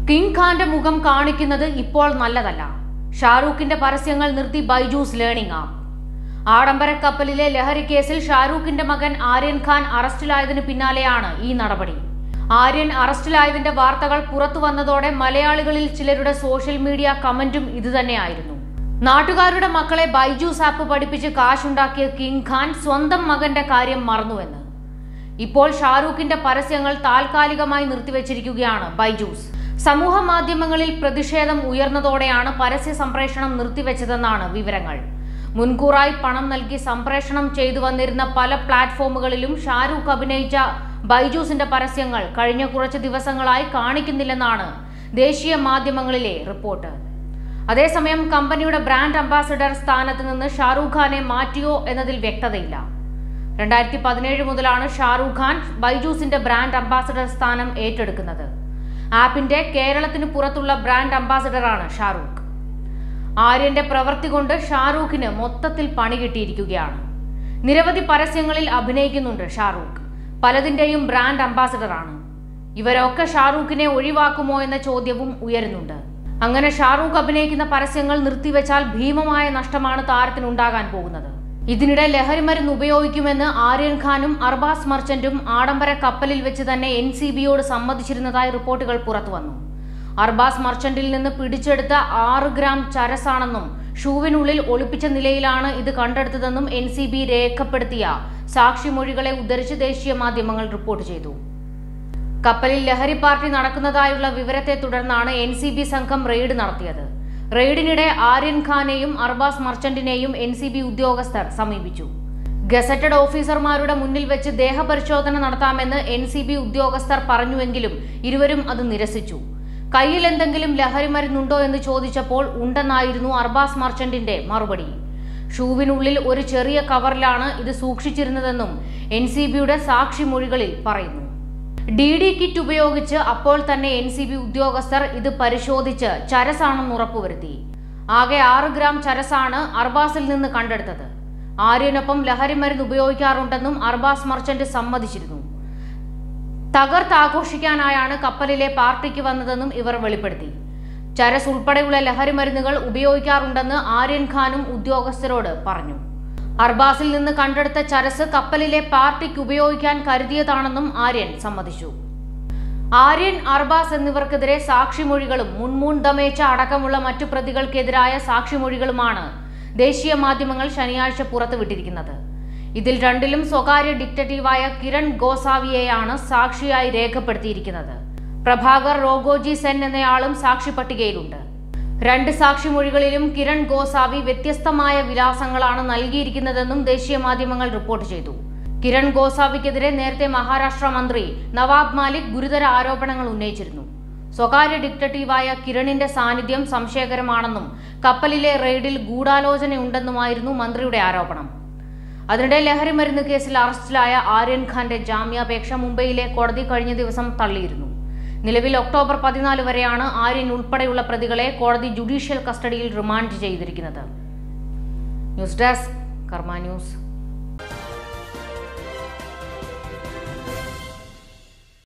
king ഖാന്റെ മുഖം കാണിക്കുന്നത് ഇപ്പോൾ നല്ലതല്ല ഷാറൂഖിന്റെ പരസ്യങ്ങൾ നിർത്തി ബൈജൂസ് ലേണിംഗ് ആപ്പ് ആഡംബര കപ്പലിലെ ലഹരി കേസിൽ ഷാറൂഖിന്റെ മകൻ ആര്യൻ ഖാൻ അറസ്റ്റിലായതിനു പിന്നാലെയാണ് ഈ നടപടി ആര്യൻ അറസ്റ്റിലായതിന്റെ വാർത്തകൾ പുറത്തു വന്നതോടെ മലയാളികളിൽ ചിലരുടെ സോഷ്യൽ മീഡിയ കമന്റും ഇതുതന്നെയായിരുന്നു നാട്ടുകാരുടെ മക്കളെ ബൈജൂസ് ആപ്പ് പഠിപ്പിച്ച് കാശുണ്ടാക്കിയ കിങ് ഖാൻ സ്വന്തം മകന്റെ കാര്യം മറന്നുവെന്ന് ഇപ്പോൾ ഷാറൂഖിന്റെ പരസ്യങ്ങൾ താൽക്കാലികമായി നിർത്തിവെച്ചിരിക്കുകയാണ് ബൈജൂസ് സമൂഹ മാധ്യമങ്ങളിൽ പ്രതിഷേധം ഉയർന്നതോടെയാണ് പരസ്യ സംപ്രേഷണം നിർത്തിവെച്ചതെന്നാണ് വിവരങ്ങൾ മുൻകൂറായി പണം നൽകി സംപ്രേഷണം ചെയ്തു വന്നിരുന്ന പല പ്ലാറ്റ്ഫോമുകളിലും ഷാരൂഖ് അഭിനയിച്ച ബൈജൂസിന്റെ പരസ്യങ്ങൾ കഴിഞ്ഞ കുറച്ച് ദിവസങ്ങളായി കാണിക്കുന്നില്ലെന്നാണ് ദേശീയ മാധ്യമങ്ങളിലെ റിപ്പോർട്ട് അതേസമയം കമ്പനിയുടെ ബ്രാൻഡ് അംബാസിഡർ സ്ഥാനത്ത് നിന്ന് ഷാറൂഖ് ഖാനെ മാറ്റിയോ എന്നതിൽ വ്യക്തതയില്ല രണ്ടായിരത്തി പതിനേഴ് മുതലാണ് ഷാറൂഖ് ഖാൻ ബൈജൂസിന്റെ ബ്രാൻഡ് അംബാസിഡർ സ്ഥാനം ഏറ്റെടുക്കുന്നത് ആപ്പിന്റെ കേരളത്തിന് പുറത്തുള്ള ബ്രാൻഡ് അംബാസിഡറാണ് ഷാറൂഖ് ആര്യന്റെ പ്രവൃത്തി കൊണ്ട് ഷാറൂഖിന് മൊത്തത്തിൽ പണി കിട്ടിയിരിക്കുകയാണ് നിരവധി പരസ്യങ്ങളിൽ അഭിനയിക്കുന്നുണ്ട് ഷാറൂഖ് പലതിന്റെയും ബ്രാൻഡ് അംബാസിഡറാണ് ഇവരൊക്കെ ഷാറൂഖിനെ ഒഴിവാക്കുമോ എന്ന ചോദ്യവും ഉയരുന്നുണ്ട് അങ്ങനെ ഷാറൂഖ് അഭിനയിക്കുന്ന പരസ്യങ്ങൾ നിർത്തിവെച്ചാൽ ഭീമമായ നഷ്ടമാണ് താരത്തിനുണ്ടാകാൻ പോകുന്നത് ഇതിനിടെ ലഹരിമരുന്ന് ഉപയോഗിക്കുമെന്ന് ആര്യൻ ഖാനും അർബാസ് മർച്ചന്റും ആഡംബര കപ്പലിൽ വെച്ച് തന്നെ എൻ സി ബിയോട് സമ്മതിച്ചിരുന്നതായി റിപ്പോർട്ടുകൾ പുറത്തുവന്നു അർബാസ് മർച്ചന്റിൽ നിന്ന് പിടിച്ചെടുത്ത ആറ് ഗ്രാം ചരസാണെന്നും ഷൂവിനുള്ളിൽ ഒളിപ്പിച്ച നിലയിലാണ് ഇത് കണ്ടെടുത്തതെന്നും എൻ സി ബി രേഖപ്പെടുത്തിയ സാക്ഷിമൊഴികളെ ഉദ്ധരിച്ച് ദേശീയ മാധ്യമങ്ങൾ റിപ്പോർട്ട് ചെയ്തു കപ്പലിൽ ലഹരി പാർട്ടി നടക്കുന്നതായുള്ള വിവരത്തെ തുടർന്നാണ് എൻ സി ബി സംഘം റെയ്ഡ് നടത്തിയത് റെയ്ഡിനിടെ ആര്യൻ ഖാനെയും അർബാസ് മർച്ചന്റിനെയും എൻ സി ബി ഉദ്യോഗസ്ഥർ സമീപിച്ചു ഗസറ്റഡ് ഓഫീസർമാരുടെ മുന്നിൽ വെച്ച് ദേഹപരിശോധന നടത്താമെന്ന് എൻ സി ബി ഉദ്യോഗസ്ഥർ പറഞ്ഞുവെങ്കിലും ഇരുവരും അത് നിരസിച്ചു കയ്യിൽ എന്തെങ്കിലും ലഹരി മരുന്നുണ്ടോ എന്ന് ചോദിച്ചപ്പോൾ ഉണ്ടെന്നായിരുന്നു അർബാസ് മർച്ചന്റിന്റെ മറുപടി ഷൂവിനുള്ളിൽ ഒരു ചെറിയ കവറിലാണ് ഇത് സൂക്ഷിച്ചിരുന്നതെന്നും എൻ സി ബിയുടെ സാക്ഷിമൊഴികളിൽ പറയുന്നു ഡി ഡി കിറ്റ് ഉപയോഗിച്ച് അപ്പോൾ തന്നെ എൻ സി ബി ഉദ്യോഗസ്ഥർ ഇത് പരിശോധിച്ച് ചരസാണെന്ന് ഉറപ്പുവരുത്തി ആകെ ആറ് ഗ്രാം ചരസാണ് അർബാസിൽ നിന്ന് കണ്ടെടുത്തത് ആര്യനൊപ്പം ലഹരി മരുന്ന് ഉപയോഗിക്കാറുണ്ടെന്നും അർബാസ് മർച്ചന്റ് സമ്മതിച്ചിരുന്നു തകർത്താഘോഷിക്കാനായാണ് കപ്പലിലെ പാർട്ടിക്ക് വന്നതെന്നും ഇവർ വെളിപ്പെടുത്തി ചരസ് ഉൾപ്പെടെയുള്ള ലഹരി മരുന്നുകൾ ഉപയോഗിക്കാറുണ്ടെന്ന് ആര്യൻ ഖാനും ഉദ്യോഗസ്ഥരോട് പറഞ്ഞു അർബാസിൽ നിന്ന് കണ്ടെടുത്ത ചരസ് കപ്പലിലെ പാർട്ടിക്ക് ഉപയോഗിക്കാൻ കരുതിയതാണെന്നും ആര്യൻ സമ്മതിച്ചു ആര്യൻ അർബാസ് എന്നിവർക്കെതിരെ സാക്ഷിമൊഴികളും മുൻമൂൺ ദമേച്ച അടക്കമുള്ള മറ്റു പ്രതികൾക്കെതിരായ സാക്ഷിമൊഴികളുമാണ് ദേശീയ മാധ്യമങ്ങൾ ശനിയാഴ്ച പുറത്തുവിട്ടിരിക്കുന്നത് ഇതിൽ രണ്ടിലും സ്വകാര്യ ഡിക്റ്ററ്റീവായ കിരൺ ഗോസാവിയെയാണ് സാക്ഷിയായി രേഖപ്പെടുത്തിയിരിക്കുന്നത് പ്രഭാകർ റോഗോജി സെൻ എന്നയാളും സാക്ഷി പട്ടികയിലുണ്ട് രണ്ട് സാക്ഷിമൊഴികളിലും കിരൺ ഗോസാവി വ്യത്യസ്തമായ വിലാസങ്ങളാണ് നൽകിയിരിക്കുന്നതെന്നും ദേശീയ മാധ്യമങ്ങൾ റിപ്പോർട്ട് ചെയ്തു കിരൺ ഗോസാവിക്കെതിരെ നേരത്തെ മഹാരാഷ്ട്ര മന്ത്രി നവാബ് മാലിക് ഗുരുതര ആരോപണങ്ങൾ ഉന്നയിച്ചിരുന്നു സ്വകാര്യ ഡിക്റ്ററ്റീവായ കിരണിന്റെ സാന്നിധ്യം സംശയകരമാണെന്നും കപ്പലിലെ റെയ്ഡിൽ ഗൂഢാലോചനയുണ്ടെന്നുമായിരുന്നു മന്ത്രിയുടെ ആരോപണം അതിനിടെ ലഹരി മരുന്ന് കേസിൽ അറസ്റ്റിലായ ആര്യൻ ഖാന്റെ ജാമ്യാപേക്ഷ മുംബൈയിലെ കോടതി കഴിഞ്ഞ ദിവസം തള്ളിയിരുന്നു നിലവിൽ ഒക്ടോബർ പതിനാല് വരെയാണ് ആര്യൻ ഉൾപ്പെടെയുള്ള പ്രതികളെ കോടതി ജുഡീഷ്യൽ കസ്റ്റഡിയിൽ റിമാൻഡ് ചെയ്തിരിക്കുന്നത് ന്യൂസ് ഡെസ്ക് കർമ്മ ന്യൂസ്